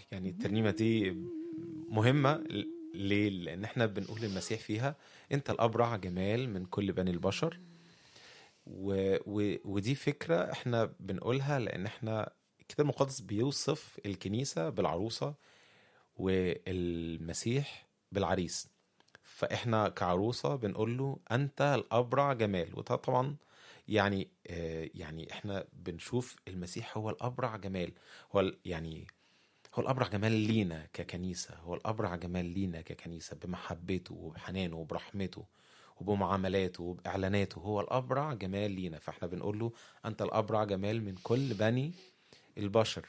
يعني الترنيمه دي مهمه ليه لان احنا بنقول المسيح فيها انت الابرع جمال من كل بني البشر و... و... ودي فكره احنا بنقولها لان احنا الكتاب المقدس بيوصف الكنيسه بالعروسه والمسيح بالعريس فاحنا كعروسه بنقول له انت الابرع جمال وده طبعا يعني آه، يعني احنا بنشوف المسيح هو الابرع جمال هو يعني هو الابرع جمال لينا ككنيسه هو الابرع جمال لينا ككنيسه بمحبته وبحنانه وبرحمته وبمعاملاته وباعلاناته هو الابرع جمال لينا فاحنا بنقول له انت الابرع جمال من كل بني البشر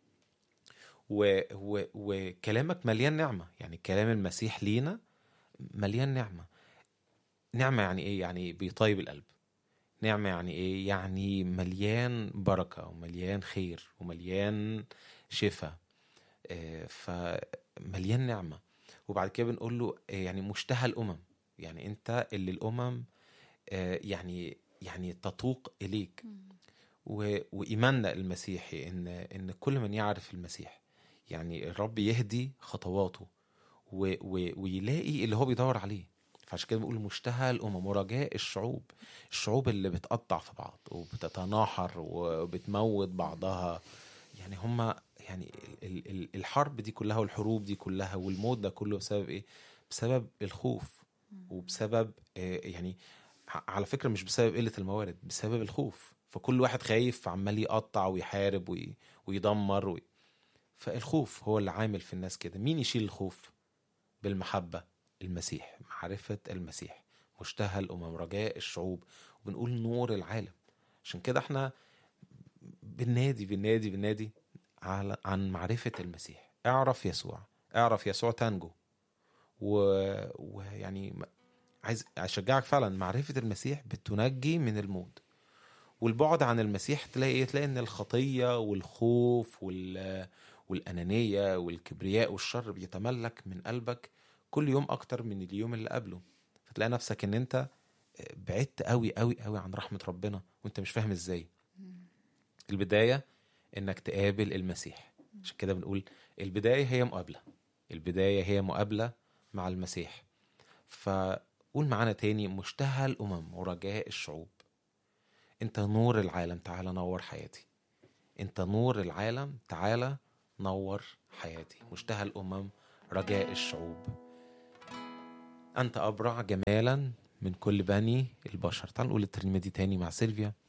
و و وكلامك مليان نعمه يعني كلام المسيح لينا مليان نعمه نعمه يعني ايه يعني بيطيب القلب نعمه يعني ايه يعني مليان بركه ومليان خير ومليان شفاء آه، فمليان نعمه وبعد كده بنقول له آه، يعني مشتهى الامم يعني انت اللي الامم آه، يعني يعني تطوق اليك وايماننا المسيحي ان ان كل من يعرف المسيح يعني الرب يهدي خطواته ويلاقي اللي هو بيدور عليه فعشان كده بنقول مشتهى الامم ورجاء الشعوب الشعوب اللي بتقطع في بعض وبتتناحر وبتموت بعضها يعني هم يعني الحرب دي كلها والحروب دي كلها والموت ده كله بسبب ايه بسبب الخوف وبسبب آه، يعني على فكره مش بسبب قله الموارد بسبب الخوف فكل واحد خايف عمال يقطع ويحارب ويدمر وي... فالخوف هو اللي عامل في الناس كده مين يشيل الخوف بالمحبة المسيح معرفة المسيح مشتهى الأمم رجاء الشعوب وبنقول نور العالم عشان كده احنا بالنادي بالنادي بالنادي على عن معرفة المسيح اعرف يسوع اعرف يسوع تنجو و... ويعني عايز اشجعك فعلا معرفة المسيح بتنجي من الموت والبعد عن المسيح تلاقي تلاقي ان الخطيه والخوف وال والانانيه والكبرياء والشر بيتملك من قلبك كل يوم اكتر من اليوم اللي قبله فتلاقي نفسك ان انت بعدت قوي قوي قوي عن رحمه ربنا وانت مش فاهم ازاي البدايه انك تقابل المسيح عشان كده بنقول البدايه هي مقابله البدايه هي مقابله مع المسيح فقول معانا تاني مشتهى الامم ورجاء الشعوب انت نور العالم تعالى نور حياتي انت نور العالم تعالى نور حياتي مشتهى الامم رجاء الشعوب انت ابرع جمالا من كل بني البشر تعال نقول الترنيمه دي تاني مع سيلفيا